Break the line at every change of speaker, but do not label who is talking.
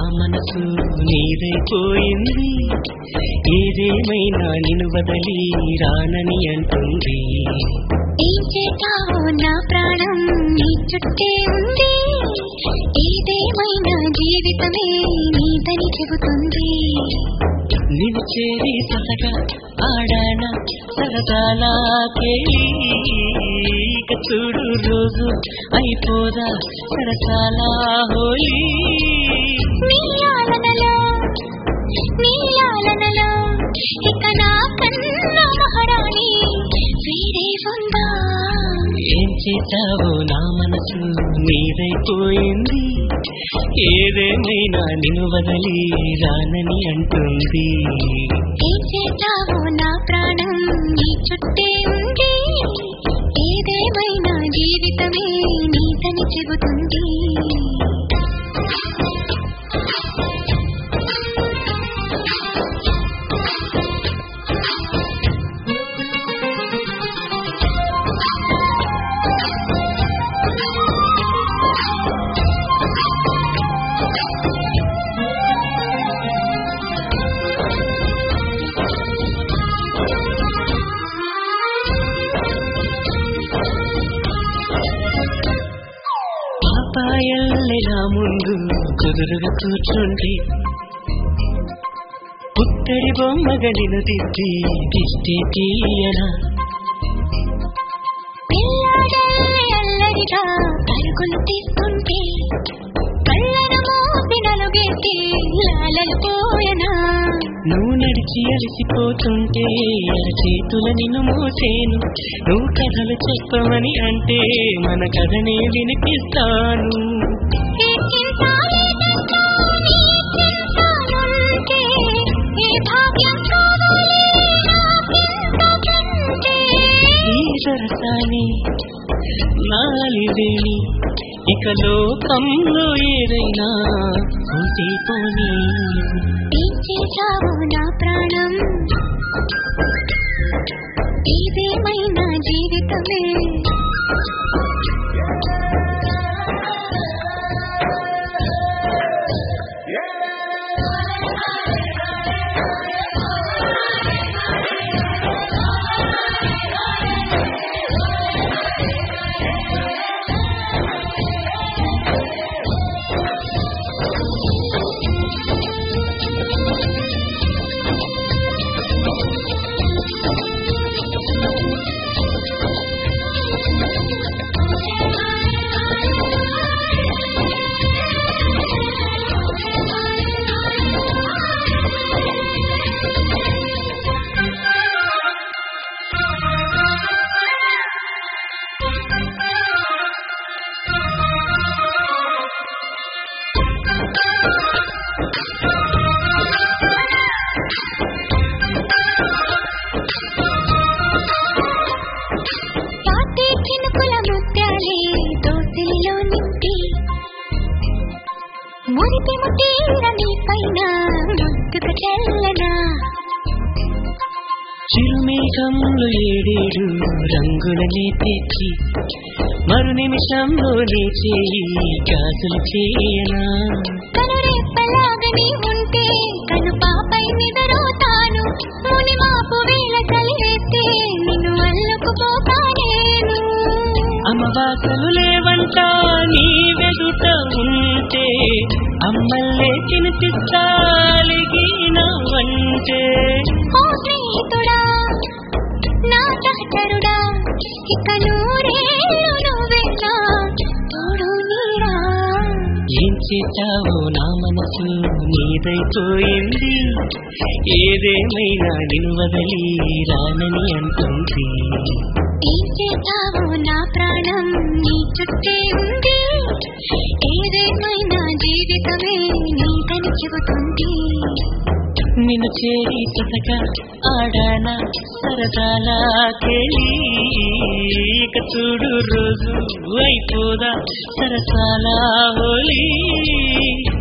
మనసు నీదైపోయింది ఏదేమైనా నిన్ను వదలి రానని అంటుంది
ఏం చేస్తావో నా ప్రాణం నీ చుట్టే ఉంది ఏదేమైనా జీవితమే నీదని చెబుతుంది
నిన్ను చేరి సతగా ఆడాన సరదాలాకే ఇక చూడు రోజు అయిపోదా సరసాలా హోలీ
నీ ఆలనలో నీ ఆలనలో ఇక నా కన్నా మహారాణి వేరే ఉందా
ఏం చేశావో నా మనసు నీదైపోయింది ఏదేమైనా నిన్ను వదలి రానని అంటుంది
ఏం చేస్తావో నా ప్రాణం నీ చుట్టే ఉంది ఏదేమైనా జీవితమే నీదని చెబుతుంది
పాపాయల్లెలా ముందు కుదురుగా కూర్చుంటే పుత్తడి బొమ్మగ నిన్ను తిప్పి దిష్టి తీయనా
పిల్లాడే అల్లరిగా పరుగులు తీస్తుంటే కళ్ళను మూసి నలుగేసి లాలలు పోయనా
నువ్వు నడిచి అలసిపోతుంటే చేతుల నిన్ను మోసేను నువ్వు కథలు చెప్పమని అంటే మన కథనే వినిపిస్తాను
ఏ చింత ఏ చింత నీ చింతలుంటే ఏ భాగ్యం కావాలి నాకింతకంటే
ఈ సరసాని నాలివేణి ఇక లోకంలో ఏదైనా ఉంటే పోనీ
ఏం చేశావు నా ప్రాణం ఏదేమైనా జీవితమే పాటే చినుకుల ముత్యాలే దోసిలిలో నింపి మురిపి ముట్టీర నీ పైన ముద్దుకు చల్లనా
చిరుమేఘంలో ఏడేడు రంగులని తెచ్చి మరు నిమిషంలో నీ చేయి గాజులు చేయనా
కనురెప్పలాగని ఉంటే కను పాపై నిదరోతాను ముని మాపు వేళ కలివేస్తే నిన్ను అల్లుకుపోతా నేను
అమ్మవాసలు లేవంట నీ వెదుట ఉంటే అమ్మల్లే తినిపిస్తాలిగినవంటే
ఓ స్నేహితుడా నా సహచరుడా ఇక నూరేళ్ళు నువ్వేనా తోడు నీడా
ఏం చేశావో నా మనసు నీదైపోయింది ఏదేమైనా నిన్ను వదలి రానని అంటుంది
ఏం చేస్తావో నా ప్రాణం నీ చుట్టే ఉంది ఏదేమైనా జీవితమే నీదని చెబుతుంది
నిన్ను చేరి సతగా ఆడాన సరదాలాకెళ్ళి ఇక చూడు రోజు అయిపోదా సరసాల హోలీ